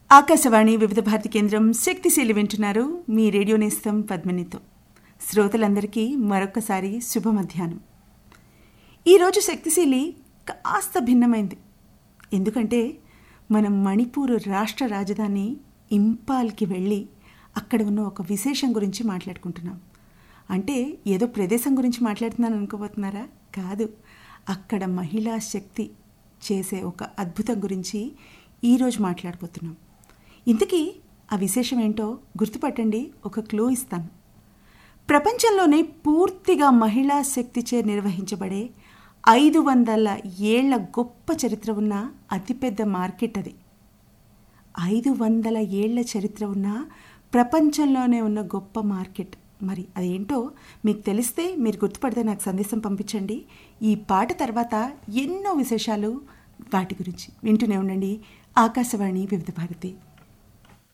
ఆకాశవాణి వివిధ భారతి కేంద్రం శక్తిశీలి వింటున్నారు మీ రేడియో నేస్తం పద్మినితో శ్రోతలందరికీ మరొకసారి శుభ మధ్యాహ్నం ఈరోజు శక్తిశీలి కాస్త భిన్నమైంది ఎందుకంటే మనం మణిపూర్ రాష్ట్ర రాజధాని ఇంపాల్కి వెళ్ళి అక్కడ ఉన్న ఒక విశేషం గురించి మాట్లాడుకుంటున్నాం అంటే ఏదో ప్రదేశం గురించి మాట్లాడుతున్నాను అనుకోబోతున్నారా కాదు అక్కడ మహిళా శక్తి చేసే ఒక అద్భుతం గురించి ఈరోజు మాట్లాడబోతున్నాం ఇంతకీ ఆ విశేషం ఏంటో గుర్తుపట్టండి ఒక క్లూ ఇస్తాను ప్రపంచంలోనే పూర్తిగా మహిళా శక్తిచే నిర్వహించబడే ఐదు వందల ఏళ్ల గొప్ప చరిత్ర ఉన్న అతిపెద్ద మార్కెట్ అది ఐదు వందల ఏళ్ల చరిత్ర ఉన్న ప్రపంచంలోనే ఉన్న గొప్ప మార్కెట్ మరి అదేంటో మీకు తెలిస్తే మీరు గుర్తుపడితే నాకు సందేశం పంపించండి ఈ పాట తర్వాత ఎన్నో విశేషాలు వాటి గురించి వింటూనే ఉండండి ఆకాశవాణి వివిధ భారతి